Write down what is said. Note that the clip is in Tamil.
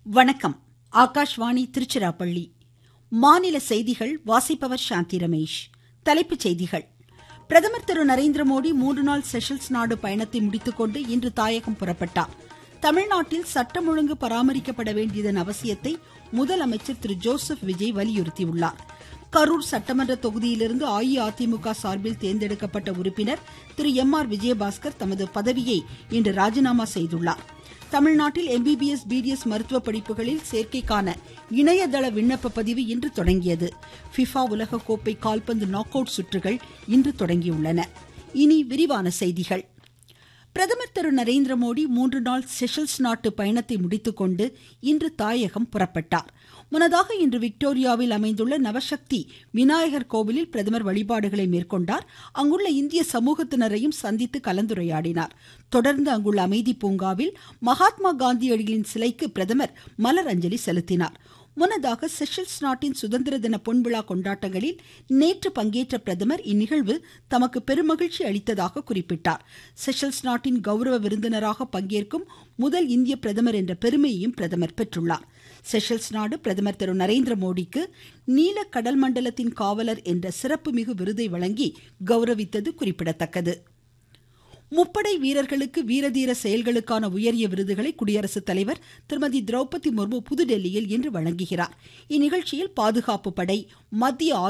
வணக்கம் ஆகாஷ்வாணி திருச்சிராப்பள்ளி மாநில செய்திகள் வாசிப்பவர் சாந்தி ரமேஷ் தலைப்புச் செய்திகள் பிரதமர் திரு நரேந்திரமோடி மூன்று நாள் செஷல்ஸ் நாடு பயணத்தை முடித்துக்கொண்டு இன்று தாயகம் புறப்பட்டார் தமிழ்நாட்டில் சட்டம் ஒழுங்கு பராமரிக்கப்பட வேண்டியதன் அவசியத்தை முதலமைச்சர் திரு ஜோசப் விஜய் வலியுறுத்தியுள்ளார் கரூர் சட்டமன்ற தொகுதியிலிருந்து அஇஅதிமுக சார்பில் தேர்ந்தெடுக்கப்பட்ட உறுப்பினர் திரு எம் ஆர் விஜயபாஸ்கர் தமது பதவியை இன்று ராஜினாமா செய்துள்ளார் தமிழ்நாட்டில் எம்பிபிஎஸ் பிடிஎஸ் மருத்துவ படிப்புகளில் சேர்க்கைக்கான இணையதள விண்ணப்ப பதிவு இன்று தொடங்கியது ஃபிஃபா உலகக்கோப்பை கால்பந்து நாக் அவுட் சுற்றுகள் இன்று தொடங்கியுள்ளன இனி விரிவான செய்திகள் பிரதமர் திரு நரேந்திரமோடி மூன்று நாள் செஷல்ஸ் நாட்டு பயணத்தை முடித்துக்கொண்டு இன்று தாயகம் புறப்பட்டார் முன்னதாக இன்று விக்டோரியாவில் அமைந்துள்ள நவசக்தி விநாயகர் கோவிலில் பிரதமர் வழிபாடுகளை மேற்கொண்டார் அங்குள்ள இந்திய சமூகத்தினரையும் சந்தித்து கலந்துரையாடினார் தொடர்ந்து அங்குள்ள அமைதி பூங்காவில் மகாத்மா காந்தியடிகளின் சிலைக்கு பிரதமர் மலர் அஞ்சலி செலுத்தினார் முன்னதாக செஷல்ஸ் நாட்டின் சுதந்திர தின பொன்விழா கொண்டாட்டங்களில் நேற்று பங்கேற்ற பிரதமர் இந்நிகழ்வு தமக்கு பெருமகிழ்ச்சி அளித்ததாக குறிப்பிட்டார் செஷல்ஸ் நாட்டின் கௌரவ விருந்தினராக பங்கேற்கும் முதல் இந்திய பிரதமர் என்ற பெருமையையும் பிரதமர் பெற்றுள்ளார் செஷல்ஸ் நாடு பிரதமர் திரு நரேந்திர மோடிக்கு நீல கடல் மண்டலத்தின் காவலர் என்ற சிறப்புமிகு விருதை வழங்கி கௌரவித்தது குறிப்பிடத்தக்கது முப்படை வீரர்களுக்கு வீரதீர செயல்களுக்கான உயரிய விருதுகளை குடியரசுத் தலைவர் திருமதி திரௌபதி முர்மு புதுடெல்லியில் இன்று வழங்குகிறார் இந்நிகழ்ச்சியில் பாதுகாப்பு படை மத்திய